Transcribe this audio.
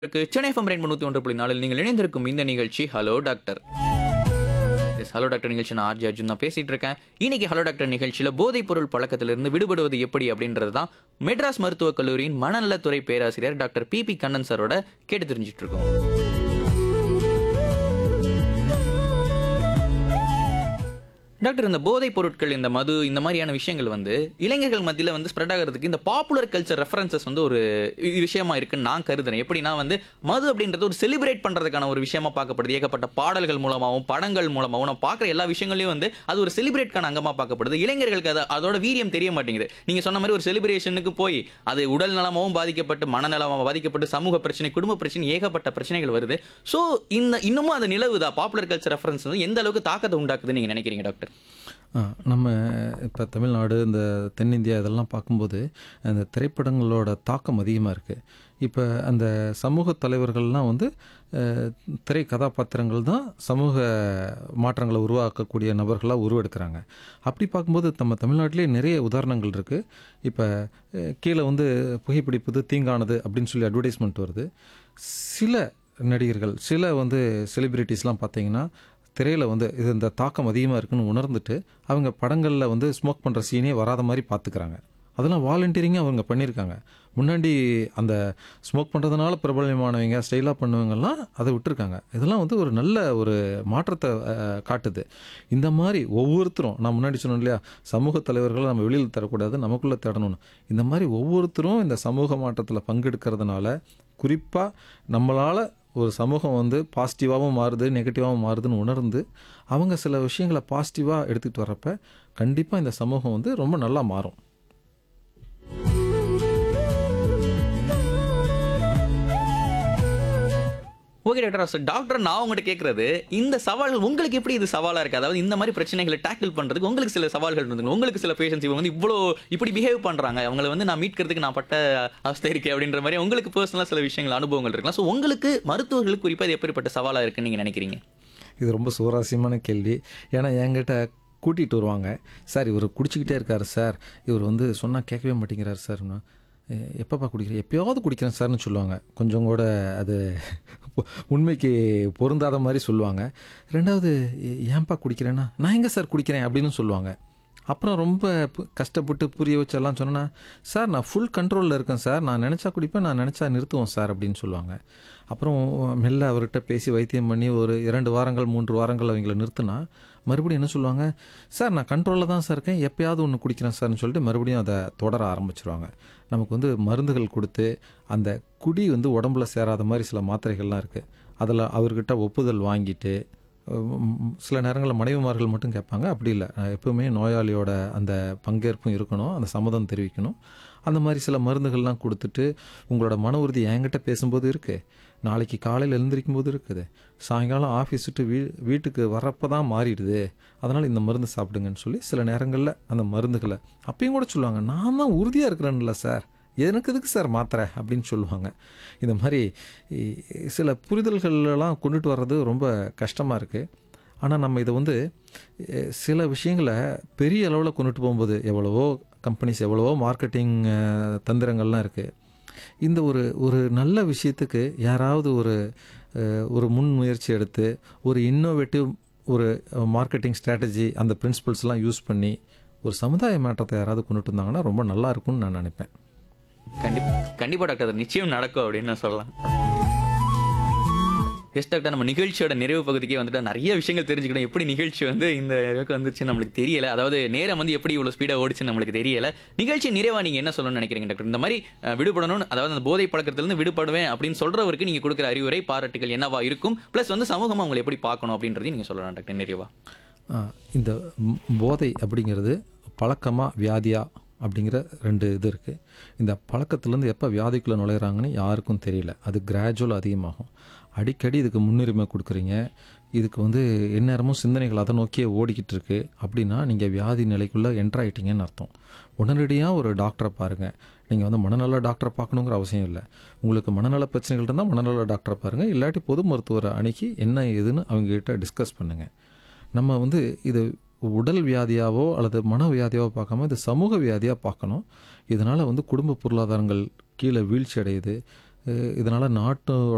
இருக்கு சென்னை எஃப்எம் ரெண்டு நூற்றி ஒன்று புள்ளி நாலில் நீங்கள் இணைந்திருக்கும் இந்த நிகழ்ச்சி hello doctor S hello doctor நிகழ்ச்சி நான் ஆர்ஜி அர்ஜுன் தான் பேசிட்டு இருக்கேன் இன்னைக்கு ஹலோ டாக்டர் நிகழ்ச்சியில் போதைப் பொருள் பழக்கத்திலிருந்து விடுபடுவது எப்படி அப்படின்றது தான் மெட்ராஸ் மருத்துவக் கல்லூரியின் மனநலத்துறை பேராசிரியர் டாக்டர் பி பி கண்ணன் சாரோட கேட்டு தெரிஞ்சிட்டு இருக்கோம் டாக்டர் இந்த போதைப் பொருட்கள் இந்த மது இந்த மாதிரியான விஷயங்கள் வந்து இளைஞர்கள் மத்தியில் வந்து ஸ்ப்ரெட் ஆகிறதுக்கு இந்த பாப்புலர் கல்ச்சர் ரெஃபரன்சஸ் வந்து ஒரு வி- விஷயமா இருக்குன்னு நான் கருதுறேன் எப்படின்னா வந்து மது அப்படின்றது ஒரு செலிப்ரேட் பண்றதுக்கான ஒரு விஷயமா பார்க்கப்படுது ஏகப்பட்ட பாடல்கள் மூலமாகவும் படங்கள் மூலமாகவும் நான் பார்க்குற எல்லா விஷயங்களையும் வந்து அது ஒரு செலிப்ரேட்கான அங்கமா பார்க்கப்படுது இளைஞர்களுக்கு அது அதோட வீரியம் தெரிய மாட்டேங்குது நீங்க சொன்ன மாதிரி ஒரு செலிப்ரேஷனுக்கு போய் அது உடல் நலமாகவும் பாதிக்கப்பட்டு மனநலமாக பாதிக்கப்பட்டு சமூக பிரச்சனை குடும்ப பிரச்சனை ஏகப்பட்ட பிரச்சனைகள் வருது ஸோ இந்த இன்னமும் அது நிலவுதா பாப்புலர் கல்ச்சர் ரெஃபரன்ஸ் வந்து எந்த அளவுக்கு தாக்கத்தை உண்டாக்குதுன்னு நீங்க நினைக்கிறீங்க டாக்டர் ஆ, நம்ம இப்போ தமிழ்நாடு இந்த தென்னிந்தியா இதெல்லாம் பார்க்கும்போது அந்த திரைப்படங்களோட தாக்கம் அதிகமாக இருக்குது இப்போ அந்த சமூக தலைவர்கள்லாம் வந்து அஹ், திரை கதாபாத்திரங்கள் தான் சமூக மாற்றங்களை உருவாக்கக்கூடிய நபர்களாக உருவெடுக்கிறாங்க அப்படி பார்க்கும்போது நம்ம தமிழ்நாட்டிலே நிறைய உதாரணங்கள் இருக்குது இப்போ அஹ், கீழே வந்து புகைப்பிடிப்பது தீங்கானது அப்படின்னு சொல்லி அட்வர்டைஸ்மெண்ட் வருது சில நடிகர்கள் சில வந்து செலிபிரிட்டிஸ்லாம் பார்த்தீங்கன்னா திரையில் வந்து இது இந்த தாக்கம் அதிகமாக இருக்குன்னு உணர்ந்துட்டு அவங்க படங்களில் வந்து ஸ்மோக் பண்ணுற சீனே வராத மாதிரி பார்த்துக்கிறாங்க அதெல்லாம் வாலண்டியரிங்காக அவங்க பண்ணியிருக்காங்க முன்னாடி அந்த ஸ்மோக் பண்ணுறதுனால பிரபலமானவங்க ஸ்டைலாக பண்ணுவங்கெல்லாம் அதை விட்டுருக்காங்க இதெல்லாம் வந்து ஒரு நல்ல ஒரு மாற்றத்தை அஹ், காட்டுது இந்த மாதிரி ஒவ்வொருத்தரும் நான் முன்னாடி சொன்னேன் இல்லையா சமூக தலைவர்களை நம்ம வெளியில் தரக்கூடாது நமக்குள்ளே தேடணும்னு இந்த மாதிரி ஒவ்வொருத்தரும் இந்த சமூக மாற்றத்தில் பங்கெடுக்கிறதுனால குறிப்பாக நம்மளால் ஒரு சமூகம் வந்து பாசிட்டிவாகவும் மாறுது நெகட்டிவாகவும் மாறுதுன்னு உணர்ந்து அவங்க சில விஷயங்களை பாசிட்டிவாக எடுத்துகிட்டு வரப்ப கண்டிப்பாக இந்த சமூகம் வந்து ரொம்ப நல்லா மாறும் ஓகே டாக்டர் டாக்டர் நான் உங்கள்கிட்ட கேட்கறது இந்த சவால் உங்களுக்கு எப்படி இது சவாலா இருக்கு அதாவது இந்த மாதிரி பிரச்சனைகளை டேக்கிள் பண்றதுக்கு உங்களுக்கு சில சவால்கள் இருந்துங்க உங்களுக்கு சில பேஷன்ஸ் இவங்க வந்து இவ்வளோ இப்படி பிஹேவ் பண்றாங்க அவங்கள வந்து நான் மீட்கிறதுக்கு நான் பட்ட அவஸ்தை இருக்கே அப்படின்ற மாதிரி உங்களுக்கு பர்சனலாக சில விஷயங்கள் அனுபவங்கள் இருக்கலாம் ஸோ உங்களுக்கு மருத்துவர்களுக்கு குறிப்பாக இது எப்படிப்பட்ட சவாலா இருக்குன்னு நீங்க நினைக்கிறீங்க இது ரொம்ப சுவாரஸ்யமான கேள்வி ஏன்னா என்கிட்ட கூட்டிகிட்டு வருவாங்க சார் இவர் குடிச்சிக்கிட்டே இருக்கார் சார் இவர் வந்து சொன்னால் கேட்கவே மாட்டேங்கிறார் சார்னா எப்பப்பா குடிக்கிறேன் எப்பயாவது குடிக்கிறேன் சார்னு சொல்லுவாங்க கொஞ்சம் கூட அது பொ- உண்மைக்கு பொருந்தாத மாதிரி சொல்லுவாங்க ரெண்டாவது "ஏ- ஏன்பா குடிக்கிறேன்னா நான் எங்கே சார் குடிக்கிறேன் அப்படின்னு சொல்லுவாங்க அப்புறம் ரொம்ப பு- கஷ்டப்பட்டு புரிய வச்செல்லாம் சொன்னேன்னா சார் நான் ஃபுல் கண்ட்ரோலில் இருக்கேன் சார் நான் நினச்சா குடிப்பேன் நான் நினச்சா நிறுத்துவோம் சார் அப்படின்னு சொல்லுவாங்க அப்புறம் மெல்ல அவர்கிட்ட பேசி வைத்தியம் பண்ணி ஒரு இரண்டு வாரங்கள் மூன்று வாரங்கள் அவங்கள நிறுத்தினா மறுபடியும் என்ன சொல்லுவாங்க சார் நான் கண்ட்ரோலில் தான் சார் இருக்கேன் எப்பயாவது ஒன்று குடிக்கிறேன் சார்னு சொல்லிட்டு மறுபடியும் அதை தொடர ஆரம்பிச்சிருவாங்க நமக்கு வந்து மருந்துகள் கொடுத்து அந்த குடி வந்து உடம்புல சேராத மாதிரி சில மாத்திரைகள்லாம் இருக்குது அதில் அவர்கிட்ட ஒப்புதல் வாங்கிட்டு உம், சில நேரங்களில் மனைவிமார்கள் மட்டும் கேட்பாங்க அப்படி இல்லை அஹ் எப்பவுமே நோயாளியோட அந்த பங்கேற்பும் இருக்கணும் அந்த சம்மதம் தெரிவிக்கணும் அந்த மாதிரி சில மருந்துகள்லாம் கொடுத்துட்டு உங்களோட மன உறுதி என்கிட்ட பேசும்போது இருக்குது நாளைக்கு காலையில் எழுந்திரிக்கும் போது இருக்குது சாயங்காலம் ஆஃபீஸ் விட்டு வீ வீட்டுக்கு வரப்போ தான் மாறிடுது அதனால் இந்த மருந்து சாப்பிடுங்கன்னு சொல்லி சில நேரங்களில் அந்த மருந்துகளை அப்பயும் கூட சொல்லுவாங்க நான் தான் உறுதியாக இருக்கிறேன்ல சார் எனக்கு எதுக்கு சார் மாத்திரை அப்படின்னு சொல்லுவாங்க இந்த மாதிரி இ- சில புரிதல்களெல்லாம் கொண்டுட்டு வர்றது ரொம்ப கஷ்டமாக இருக்குது ஆனால் நம்ம இதை வந்து எ, சில விஷயங்களை பெரிய அளவில் கொண்டுட்டு போகும்போது எவ்வளவோ கம்பெனிஸ் எவ்வளவோ மார்க்கெட்டிங் தந்திரங்கள்லாம் இருக்குது இந்த ஒரு ஒரு நல்ல விஷயத்துக்கு யாராவது ஒரு அஹ், ஒரு முன் முயற்சி எடுத்து ஒரு இன்னோவேட்டிவ் ஒரு மார்க்கெட்டிங் ஸ்ட்ராட்டஜி அந்த பிரின்சிபல்ஸ்லாம் யூஸ் பண்ணி ஒரு சமுதாய மாற்றத்தை யாராவது கொண்டுட்டு வந்தாங்கன்னா ரொம்ப நல்லா இருக்கும்னு நான் நினைப்பேன் கண்டிப்பா கண்டிப்பா டாக்டர் அது நிச்சயம் நடக்கும் அப்படின்னு நான் சொல்லலாம் எஸ் டாக்டர் நம்ம நிகழ்ச்சியோட நிறைவு பகுதிக்கே வந்துட்டு நிறைய விஷயங்கள் தெரிஞ்சுக்கணும் எப்படி நிகழ்ச்சி வந்து இந்த அளவுக்கு வந்துச்சு நம்மளுக்கு தெரியல அதாவது நேரம் வந்து எப்படி இவ்வளவு ஸ்பீடா ஓடிச்சு நம்மளுக்கு தெரியல நிகழ்ச்சி நிறைவா நீங்க என்ன சொல்லணும்னு நினைக்கிறீங்க டாக்டர் இந்த மாதிரி அஹ், விடுபடணும் அதாவது அந்த போதை பழக்கத்திலிருந்து விடுபடுவேன் அப்படின்னு சொல்றவருக்கு நீங்க கொடுக்குற அறிவுரை பாராட்டுகள் என்னவா இருக்கும் பிளஸ் வந்து சமூகம் அவங்களை எப்படி பார்க்கணும் அப்படின்றதையும் நீங்க சொல்லலாம் டாக்டர் நிறைவா ஆ, இந்த ம், போதை அப்படிங்கிறது பழக்கமா வியாதியா அப்படிங்கிற ரெண்டு இது இருக்குது இந்த பழக்கத்துலேருந்து எப்போ வியாதிக்குள்ளே நுழையிறாங்கன்னு யாருக்கும் தெரியல அது கிராஜுவல் அதிகமாகும் அடிக்கடி இதுக்கு முன்னுரிமை கொடுக்குறீங்க இதுக்கு வந்து எந்நேரமும் சிந்தனைகள் அதை நோக்கியே ஓடிக்கிட்டு இருக்கு அப்படின்னா நீங்கள் வியாதி நிலைக்குள்ளே என்ட்ரு ஆயிட்டீங்கன்னு அர்த்தம் உடனடியாக ஒரு டாக்டரை பாருங்கள் நீங்கள் வந்து மனநல டாக்டரை பார்க்கணுங்கிற அவசியம் இல்லை உங்களுக்கு மனநல பிரச்சனைகள் இருந்தால் மனநல டாக்டரை பாருங்கள் இல்லாட்டி பொது மருத்துவரை அணுகி என்ன ஏதுன்னு அவங்ககிட்ட டிஸ்கஸ் பண்ணுங்கள் நம்ம வந்து இது உடல் வியாதியாவோ அல்லது மன வியாதியாவோ பார்க்காம இது சமூக வியாதியாக பார்க்கணும் இதனால் வந்து குடும்ப பொருளாதாரங்கள் கீழே வீழ்ச்சி அடையுது இதனால் நாட்டோட